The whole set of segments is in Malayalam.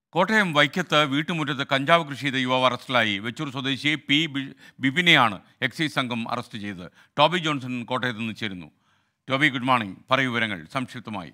കോട്ടയം വൈക്കത്ത് വീട്ടുമുറ്റത്ത് കഞ്ചാവ് കൃഷി ചെയ്ത യുവാവ് അറസ്റ്റിലായി വെച്ചൂർ സ്വദേശി പി ബി- ബിപിനെയാണ് എക്സൈസ് സംഘം അറസ്റ്റ് ചെയ്തത് ടോബി ജോൺസൺ കോട്ടയത്ത് നിന്ന് ചേരുന്നു ടോബി ഗുഡ് മോർണിംഗ് പറയൂ വിവരങ്ങൾ സംക്ഷിപ്തമായി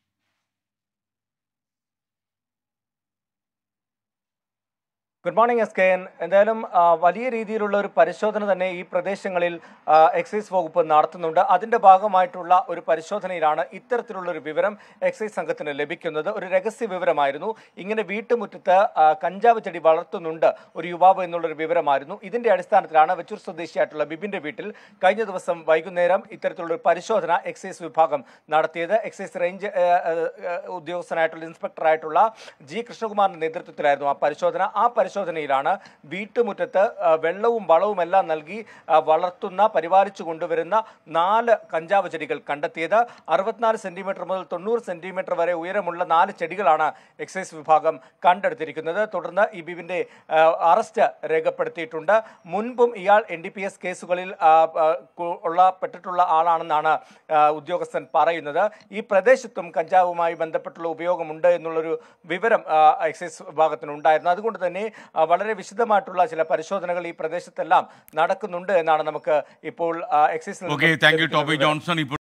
good morning S K N എന്തായാലും ആ, വലിയ രീതിയിലുള്ള ഒരു പരിശോധന തന്നെ ഈ പ്രദേശങ്ങളിൽ ആ, എക്സൈസ് വകുപ്പ് നടത്തുന്നുണ്ട് അതിന്റെ ഭാഗമായിട്ടുള്ള ഒരു പരിശോധനയിലാണ് ഇത്തരത്തിലുള്ള ഒരു വിവരം എക്സൈസ് സംഘത്തിന് ലഭിക്കുന്നത് ഒരു രഹസ്യ വിവരമായിരുന്നു ഇങ്ങനെ വീട്ടുമുറ്റത്ത് ആ, കഞ്ചാവ് ചെടി വളർത്തുന്നുണ്ട് ഒരു യുവാവ് എന്നുള്ളൊരു വിവരമായിരുന്നു ഇതിന്റെ അടിസ്ഥാനത്തിലാണ് വെച്ചൂർ സ്വദേശിയായിട്ടുള്ള ബിബിന്റെ വീട്ടിൽ കഴിഞ്ഞ ദിവസം വൈകുന്നേരം ഇത്തരത്തിലുള്ള ഒരു പരിശോധന എക്സൈസ് വിഭാഗം നടത്തിയത് എക്സൈസ് റേഞ്ച് ആ, ആ, ഉദ്യോഗസ്ഥനായിട്ടുള്ള ഇൻസ്പെക്ടറായിട്ടുള്ള ജി കൃഷ്ണകുമാറിന്റെ നേതൃത്വത്തിലായിരുന്നു ആ പരിശോധന ആ പരിശോധനയിലാണ് വീട്ടുമുറ്റത്ത് ആ, വെള്ളവും വളവും എല്ലാം നൽകി ആ, വളർത്തുന്ന പരിപാലിച്ചു കൊണ്ടുവരുന്ന നാല് കഞ്ചാവ് ചെടികൾ കണ്ടെത്തിയത് അറുപത്തിനാല് സെന്റിമീറ്റർ മുതൽ തൊണ്ണൂറ് സെന്റിമീറ്റർ വരെ ഉയരമുള്ള നാല് ചെടികളാണ് എക്സൈസ് വിഭാഗം കണ്ടെടുത്തിരിക്കുന്നത് തുടർന്ന് ഈ ബിബിന്റെ ആ, അറസ്റ്റ് രേഖപ്പെടുത്തിയിട്ടുണ്ട് മുൻപും ഇയാൾ എൻ ഡി പി എസ് കേസുകളിൽ ആ, ആ, കു- ഉള്ള പെട്ടിട്ടുള്ള ആളാണെന്നാണ് ആ, ഉദ്യോഗസ്ഥൻ പറയുന്നത് ഈ പ്രദേശത്തും കഞ്ചാവുമായി ബന്ധപ്പെട്ടുള്ള ഉപയോഗമുണ്ട് എന്നുള്ളൊരു വിവരം ആ, എക്സൈസ് വിഭാഗത്തിനുണ്ടായിരുന്നു അതുകൊണ്ട് തന്നെ ആ, വളരെ വിശദമായിട്ടുള്ള ചില പരിശോധനകൾ ഈ പ്രദേശത്തെല്ലാം നടക്കുന്നുണ്ട് എന്നാണ് നമുക്ക് ഇപ്പോൾ ആ, എക്സൈസിൽ നിന്ന് ഓക്കെ താങ്ക് യു ലഭിക്കുന്ന ടോബി വിവരം. ജോൺസൺ ഇപ്പോൾ